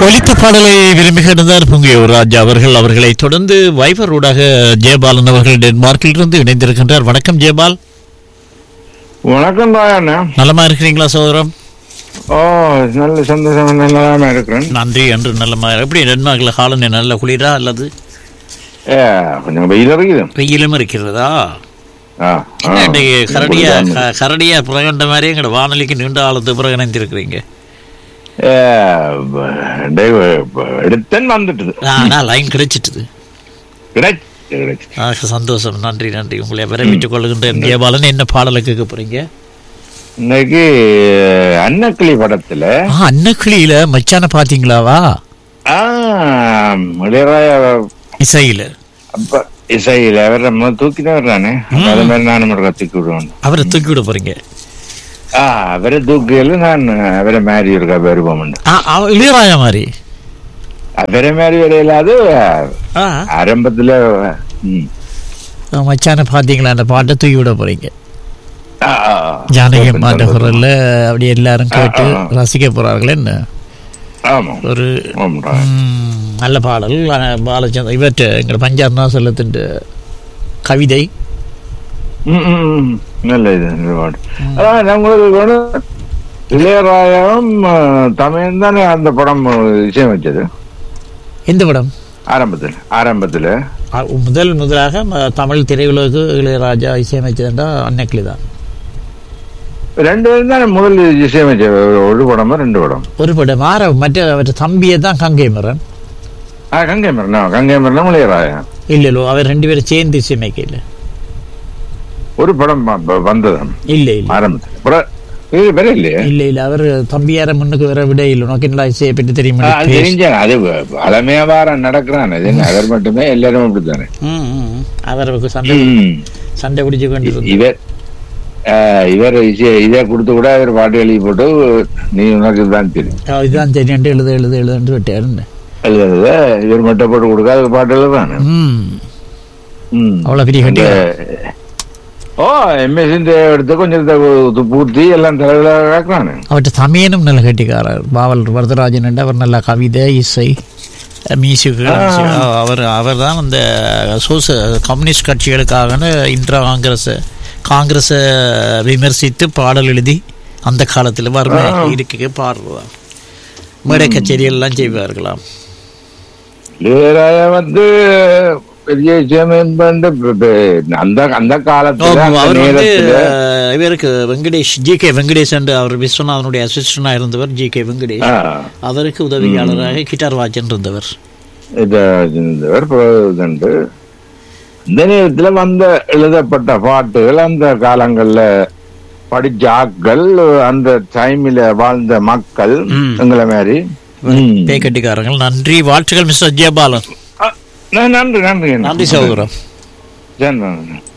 ஒலித்த பாடலை விரும்பி கிடந்தார் புங்கியூர் ராஜா அவர்கள் அவர்களை தொடர்ந்து வைபர் ஊடாக ஜெயபாலன் அவர்கள் டென்மார்க்கிலிருந்து இணைந்திருக்கின்றார் வணக்கம் ஜெயபால் வணக்கம் தாயண்ணா நலமா இருக்கிறீங்களா சகோதரம் ஓ நல்ல சந்தோஷம் நல்லாம இருக்கிறேன் நன்றி என்று நல்லமா எப்படி டென்மார்க்கில் காலனி நல்ல குளிரா அல்லது ஏ கொஞ்சம் வெயில் இருக்குது வெயிலும் இருக்கிறதா ஆ, ஆ. என்ன இன்றைக்கு கரடியா கொஞ்சம் க- கரடியா புறகண்ட மாதிரி எங்களோட வானொலிக்கு நீண்ட ஆழத்து பிறகு இணைந்திருக்கிறீங்க ஏ, ப- டேய், ப- எடுத்தேன் வந்துட்டுது ஆனா லைன் கிடைச்சிட்டுது கிடைச்சு கிடைச்சு ஆக சந்தோஷம் நன்றி நன்றி உங்களை வரவேற்றுக் கொள்கின்றேன் ஜெயபாலன் என்ன பாடலை கேட்க போறீங்க இன்னைக்கு அன்னக்கிளி படத்துல ஆ அன்னக்கிளியில மச்சான பாத்தீங்களாவா ஆ, இளையராஜா இசையில அப்ப இசையில அவர் நம்ம தூக்கினே வர்றானே அப்ப அது மாதிரி நானும் ஒரு தூக்கி விடுவேன் அவரை தூக்கி விட போறீங்க ஆ அவரை தூக்கியல நான் அவரை மாதிரி இருக்கா வருவோம் ஆ, அவ- இளையராஜா மாதிரி அவரை மாதிரி வரையிலாது ஆ, ஆரம்பத்துல ம். மச்சான பாத்தீங்களா அந்த பாட்டை தூக்கி விட போறீங்க ஆ, ஆ, ஆ. ஜானகி சந்தோஷம், மாட்ட சந்தோஷம். குரல்ல அப்படி எல்லாரும் கேட்டு ஆ, ஆ. ரசிக்க போறார்கள் என்ன ஆமா ஒரு ஆமாடா. ம், நல்ல பாடல் ஆனா, பாலச்சந்திர இவற்ற எங்கள் பஞ்சாப் நாசலத்தின் கவிதை ம், ம், ம். நல்ல இது நல்ல பாட்டு அதான் நம்மளுக்கு வந்து இளையராஜாவும் தமிழ் தானே அந்த படம் இசையம் வச்சது எந்த படம் ஆரம்பத்தில் ஆரம்பத்துல ஆ, முதல் முதலாக ம- தமிழ் திரையுலகு இளையராஜா இசையமைச்சதுண்டா அன்னக்கிளி தான் ரெண்டு பேரும் தானே முதல் இசையமைச்ச ஒரு படமா ரெண்டு படம் ஒரு படம் மாற மற்ற அவற்ற தம்பியை தான் கங்கை மரன் ஆ கங்கை மரணம் கங்கை மரணம் இளையராஜா இல்ல இல்ல அவர் ரெண்டு பேரும் சேர்ந்து இசையமைக்கல ஒரு படம் வ- வ- வந்தது இல்ல இல்ல ஆரம்பத்தில் அப்புறம் இது வேற இல்லையே இல்ல இல்ல அவர் தம்பியார முன்னுக்கு வர விட இல்ல உனக்கு என்ன இசையை பற்றி ஆ, தெரியுமா அது தெரிஞ்சேன் அது பழமையா வாரம் நடக்கிறான் அது என்ன அவர் மட்டுமே எல்லாரும் அப்படித்தானே ம், ம். அவருக்கு சண்டை ம். சண்டை பிடிச்சு கொண்டு இவர் ஆஹ், இவர் இசை இதை கொடுத்து கூட அவர் பாட்டு எழுதி போட்டு நீ உனக்கு தான் தெரியும் இதுதான் தெரியாண்டு எழுத எழுத எழுதுன்னு விட்டாருன்னு எழுதுறத இவர் மட்டும் போட்டு கொடுக்காத பாட்டு எழுதுறானு ம் ம். அவ்வளவு பெரிய அந்த- கட்டி ஓ எம்எஸ்சி எடுத்து கொஞ்சம் இதை து- பூர்த்தி எல்லாம் தலையில கேட்கறானு அவற்றை தமையனும் நல்ல கட்டிக்காரர் பாவல் வரதராஜன் என்று அவர் நல்ல கவிதை இசை மியூசிக் அவர் அவர் தான் அந்த சோச கம்யூனிஸ்ட் கட்சிகளுக்காக இந்திரா காங்கிரஸ் காங்கிரஸை விமர்சித்து பாடல் எழுதி அந்த காலத்தில் வறுமை இருக்கு பாடுவார் மேடை கச்சேரி எல்லாம் செய்வார்களாம் இளையராஜா வந்து பெரிய விஷயம் பண்ணு அந்த அந்த காலத்துல ஆமா, அந்த அவர் வந்து நேரத்துல அஹ், இவருக்கு வெங்கடேஷ் ஜி கே வெங்கடேஷ் என்று அவர் விஸ்வநாதனுடைய அசிஸ்டண்டா இருந்தவர் ஜி கே வெங்கடேஷ் ஆ, அவருக்கு உதவியாளராக கிட்டார் வாஜன் இருந்தவர் இத இருந்தவர் பிரதண்டு இந்த நேரத்துல வந்த எழுதப்பட்ட பாட்டுகள் அந்த காலங்கள்ல படிச்ச ஆட்கள் அந்த டைம்ல வாழ்ந்த மக்கள் ம். எங்களை மாதிரி ம். பே கட்டிக்காரங்கள் நன்றி வாழ்த்துக்கள் மிஸ்டர் ஜெயபாலன் ஆ, நன்றி நன்றி நன்றி சகோதரம் சரி, நன்றி